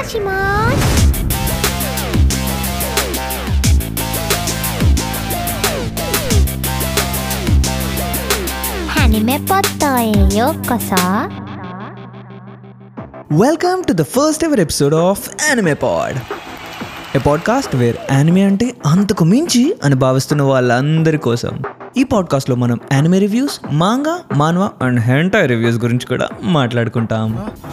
しますアニメポットへようこそ welcome to the first ever episode of anime pod a podcast where anime అంటే అంతకు మించి అని భావిస్తున్న వాళ్ళందరి కోసం ఈ పాడ్కాస్ట్లో మనం anime reviews manga manhwa and hentai reviews గురించి కూడా మాట్లాడుకుంటాం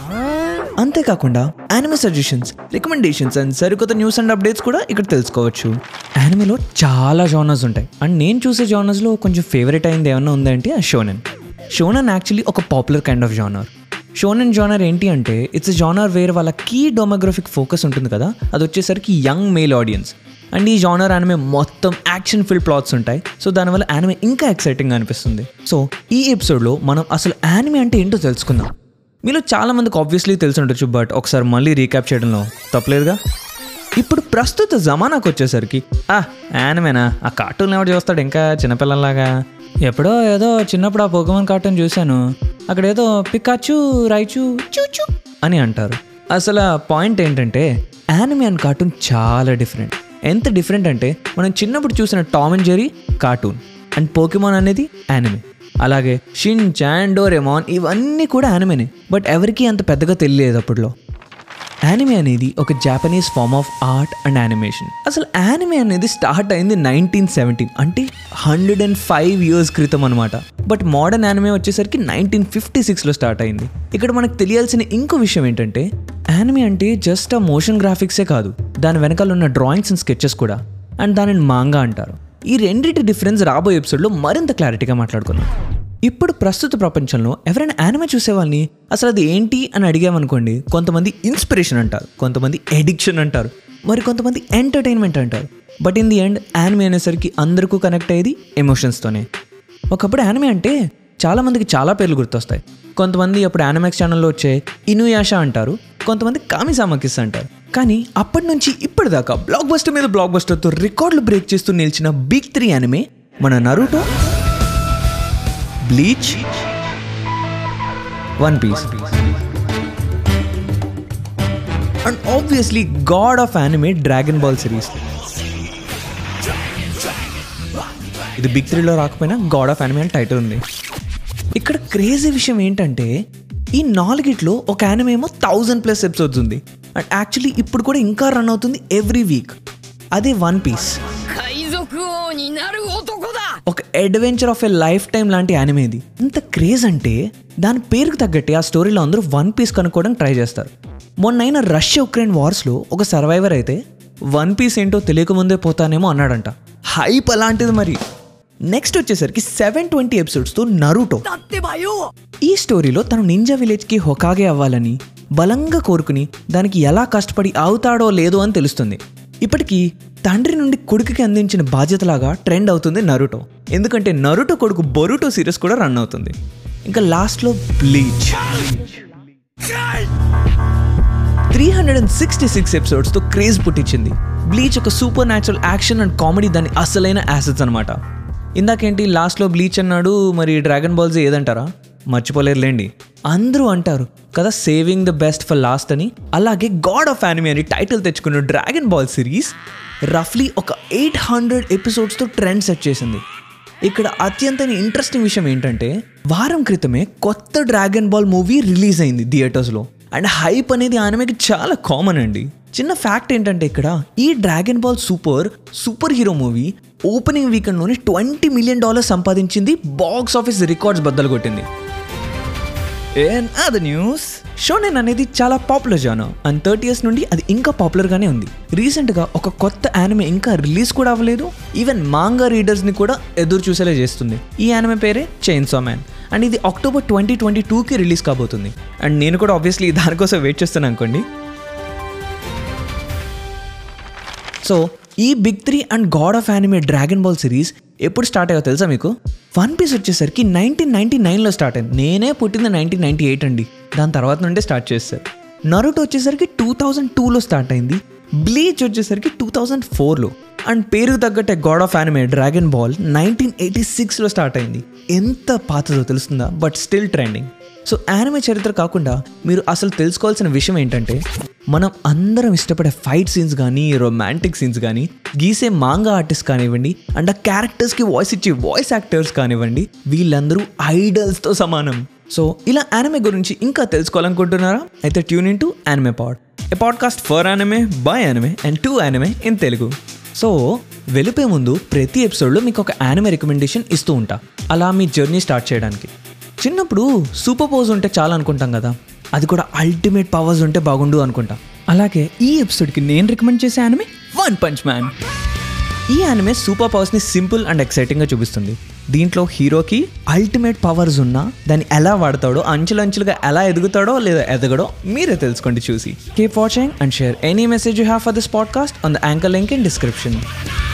అంతేకాకుండా యానిమే సజెషన్స్ రికమెండేషన్స్ అండ్ సరికొత్త న్యూస్ అండ్ అప్డేట్స్ కూడా ఇక్కడ తెలుసుకోవచ్చు యానిమేలో చాలా జానర్స్ ఉంటాయి అండ్ నేను చూసే జానర్స్లో కొంచెం ఫేవరెట్ అయింది ఏమన్నా ఉందంటే ఆ షోనన్ షోనన్ యాక్చువల్లీ ఒక popular kind of genre shonen genre ఏంటి అంటే ఇట్స్ జానర్ వేర్ వాళ్ళ కీ డొమోగ్రఫిక్ ఫోకస్ ఉంటుంది కదా అది వచ్చేసరికి యంగ్ మేల్ ఆడియన్స్ అండ్ ఈ జానర్ యానిమే మొత్తం యాక్షన్ ఫిల్ ప్లాట్స్ ఉంటాయి సో దానివల్ల యానిమే ఇంకా ఎక్సైటింగ్ అనిపిస్తుంది సో ఈ ఎపిసోడ్లో మనం అసలు యానిమే అంటే ఏంటో తెలుసుకుందాం మీలో చాలా మందికి ఆబ్వియస్లీ తెలిసి ఉండొచ్చు బట్ ఒకసారి మళ్ళీ రీక్యాప్ చేయడంలో తప్పలేదుగా ఇప్పుడు ప్రస్తుత జమానాకు వచ్చేసరికి ఆ యానిమేనా ఆ కార్టూన్ ఎవడు చూస్తాడు ఇంకా చిన్నపిల్లలాగా ఎప్పుడో ఏదో చిన్నప్పుడు ఆ పొగమన్ కార్టూన్ చూశాను అక్కడ ఏదో పికాచు రైచు చూచు అని అంటారు అసలు ఆ పాయింట్ ఏంటంటే యానిమే అండ్ కార్టూన్ చాలా డిఫరెంట్ ఎంత డిఫరెంట్ అంటే మనం చిన్నప్పుడు చూసిన Tom and Jerry cartoon and Pokemon అనేది యానిమే అలాగే షిన్ చాన్ డోరెమాన్ ఇవన్నీ కూడా యానిమేనే బట్ ఎవరికీ అంత పెద్దగా తెలియలేదు అప్పట్లో యానిమే అనేది ఒక Japanese form of art and animation అసలు యానిమే అనేది స్టార్ట్ అయింది నైన్టీన్ సెవెంటీన్ అంటే హండ్రెడ్ అండ్ ఫైవ్ ఇయర్స్ క్రితం అనమాట బట్ మోడర్న్ యానిమే వచ్చేసరికి నైన్టీన్ ఫిఫ్టీ సిక్స్లో స్టార్ట్ అయింది ఇక్కడ మనకు తెలియాల్సిన ఇంకో విషయం ఏంటంటే యానిమే అంటే జస్ట్ ఆ మోషన్ గ్రాఫిక్సే కాదు దాని వెనకాల ఉన్న డ్రాయింగ్స్ అండ్ స్కెచెస్ కూడా అండ్ దానిని మాంగా అంటారు ఈ రెండింటి డిఫరెన్స్ రాబోయే ఎపిసోడ్లో మరింత క్లారిటీగా మాట్లాడుకుందాం ఇప్పుడు ప్రస్తుత ప్రపంచంలో ఎవరైనా యానిమే చూసేవాళ్ళని అసలు అది ఏంటి అని అడిగామనుకోండి కొంతమంది ఇన్స్పిరేషన్ అంటారు కొంతమంది ఎడిక్షన్ అంటారు మరి కొంతమంది ఎంటర్టైన్మెంట్ అంటారు but in the end anime అనేసరికి అందరికీ కనెక్ట్ అయ్యేది ఎమోషన్స్తోనే ఒకప్పుడు యానిమే అంటే చాలామందికి చాలా పేర్లు గుర్తొస్తాయి కొంతమంది అప్పుడు యానిమాక్స్ ఛానల్లో వచ్చే ఇనుయాషా అంటారు కొంతమంది కామిసామకిస్ అంటారు కానీ అప్పటి నుంచి ఇప్పటిదాకా బ్లాక్ బస్టర్ మీద బ్లాక్ బస్టర్తో రికార్డులు బ్రేక్ చేస్తూ నిలిచిన బిగ్ త్రీ యానిమే మన Naruto Bleach One Piece and obviously God of anime Dragon Ball series ఇది బిగ్ త్రీలో రాకపోయినా గాడ్ ఆఫ్ యానిమే అని టైటిల్ ఉంది ఇక్కడ క్రేజీ విషయం ఏంటంటే ఈ నాలుగిట్లో ఒక యానిమే ఏమో థౌజండ్ ప్లస్ ఎపిసోడ్స్ ఉంది అండ్ యాక్చువల్లీ ఇప్పుడు కూడా ఇంకా రన్ అవుతుంది ఎవ్రీ వీక్ అదే వన్ పీస్ 海賊王になる男だ ఒక adventure of a lifetime లాంటి యానిమే ఇది ఇంత క్రేజ్ అంటే దాని పేరుకు తగ్గట్టే ఆ స్టోరీలో అందరూ వన్ పీస్ కనుక్కోవడానికి ట్రై చేస్తారు మొన్నైన రష్యా ఉక్రెయిన్ వార్స్లో ఒక సర్వైవర్ అయితే వన్ పీస్ ఏంటో తెలియకముందే పోతానేమో అన్నాడంట హైప్ అలాంటిది మరి నెక్స్ట్ వచ్చేసరికి సెవెన్ ట్వంటీ ఎపిసోడ్స్తో నరుటో だってばよ ఈ స్టోరీలో తను నింజా విలేజ్కి హొకాగే అవ్వాలని బలంగా కోరుకుని దానికి ఎలా కష్టపడి అవుతాడో లేదో అని తెలుస్తుంది ఇప్పటికీ తండ్రి నుండి కొడుకుకి అందించిన బాధ్యతలాగా ట్రెండ్ అవుతుంది నరుటో ఎందుకంటే నరుటో కొడుకు బొరుటో సిరీస్ కూడా రన్ అవుతుంది ఇంకా లాస్ట్లో Bleach three hundred and sixty six ఎపిసోడ్స్తో క్రేజ్ పుట్టించింది బ్లీచ్ ఒక supernatural action and comedy దాని అసలైన యాసెట్స్ అనమాట ఇందాకేంటి లాస్ట్లో బ్లీచ్ అన్నాడు మరి డ్రాగన్ బాల్స్ ఏదంటారా మర్చిపోలేరులేండి అందరూ అంటారు కదా saving the best for last అని అలాగే గాడ్ ఆఫ్ యానిమే అని టైటిల్ తెచ్చుకున్న డ్రాగన్ బాల్ సిరీస్ రఫ్లీ ఒక ఎయిట్ హండ్రెడ్ ఎపిసోడ్స్తో ట్రెండ్ సెట్ చేసింది ఇక్కడ అత్యంత ఇంట్రెస్టింగ్ విషయం ఏంటంటే వారం క్రితమే కొత్త డ్రాగన్ బాల్ మూవీ రిలీజ్ అయింది థియేటర్స్లో అండ్ హైప్ అనేది ఆమెకి చాలా కామన్ అండి చిన్న ఫ్యాక్ట్ ఏంటంటే ఇక్కడ ఈ Dragon Ball Super Super Hero movie opening వీకెండ్లోనే ట్వంటీ మిలియన్ డాలర్స్ సంపాదించింది బాక్స్ ఆఫీస్ రికార్డ్స్ బద్దలు కొట్టింది అండ్ అదర్ న్యూస్ షోనెన్ అనేది చాలా popular genre and thirty years నుండి అది ఇంకా పాపులర్గానే ఉంది రీసెంట్గా ఒక కొత్త యానిమే ఇంకా రిలీజ్ కూడా అవ్వలేదు ఈవెన్ మాంగా రీడర్స్ని కూడా ఎదురు చూసేలా చేస్తుంది ఈ యానిమే పేరే చైన్సా మ్యాన్ అండ్ ఇది అక్టోబర్ ట్వంటీ ట్వంటీ టూకి రిలీజ్ కాబోతుంది అండ్ నేను కూడా ఆబ్వియస్లీ దానికోసం వెయిట్ చేస్తాను అనుకోండి సో ఈ big three and God of anime Dragon Ball series ఎప్పుడు స్టార్ట్ అయ్యో తెలుసా మీకు వన్ పీస్ వచ్చేసరికి నైన్టీన్ నైన్టీ నైన్లో స్టార్ట్ అయింది నేనే పుట్టింది నైన్టీన్ నైన్టీ ఎయిట్ అండి దాని తర్వాత నుండే స్టార్ట్ చేస్తారు నరుటో వచ్చేసరికి టూ థౌజండ్ టూలో స్టార్ట్ అయింది బ్లీచ్ వచ్చేసరికి టూ థౌజండ్ ఫోర్లో అండ్ పేరుకు తగ్గట్టే God of anime Dragon Ball nineteen eighty సిక్స్లో స్టార్ట్ అయింది ఎంత పాతదో తెలుస్తుందా but still trending so anime చరిత్ర కాకుండా మీరు అసలు తెలుసుకోవాల్సిన విషయం ఏంటంటే మనం అందరం ఇష్టపడే ఫైట్ సీన్స్ కానీ రొమాంటిక్ సీన్స్ కానీ గీసే మాంగా ఆర్టిస్ట్ కానివ్వండి అండ్ ఆ క్యారెక్టర్స్కి వాయిస్ ఇచ్చే వాయిస్ యాక్టర్స్ కానివ్వండి వీళ్ళందరూ ఐడల్స్తో సమానం సో ఇలా యానిమే గురించి ఇంకా తెలుసుకోవాలనుకుంటున్నారా అయితే tune in to anime pod a podcast for anime by anime and to anime in Telugu so వెళ్ళిపోయే ముందు ప్రతి ఎపిసోడ్లో మీకు ఒక యానిమే రికమెండేషన్ ఇస్తూ ఉంటా అలా మీ జర్నీ స్టార్ట్ చేయడానికి చిన్నప్పుడు సూపర్ పవర్స్ ఉంటే చాలా అనుకుంటాం కదా అది కూడా అల్టిమేట్ పవర్స్ ఉంటే బాగుండు అనుకుంటా అలాగే ఈ ఎపిసోడ్కి నేను రికమెండ్ చేసే యానిమే వన్ పంచ్ మ్యాన్ ఈ యానిమే సూపర్ పవర్స్ని సింపుల్ అండ్ ఎక్సైటింగ్గా చూపిస్తుంది దీంట్లో హీరోకి అల్టిమేట్ పవర్స్ ఉన్నా దాన్ని ఎలా వాడతాడో అంచులంచులుగా ఎలా ఎదుగుతాడో లేదా ఎదగడో మీరే తెలుసుకోండి చూసి keep watching and share any message you have for this podcast on the anchor link in description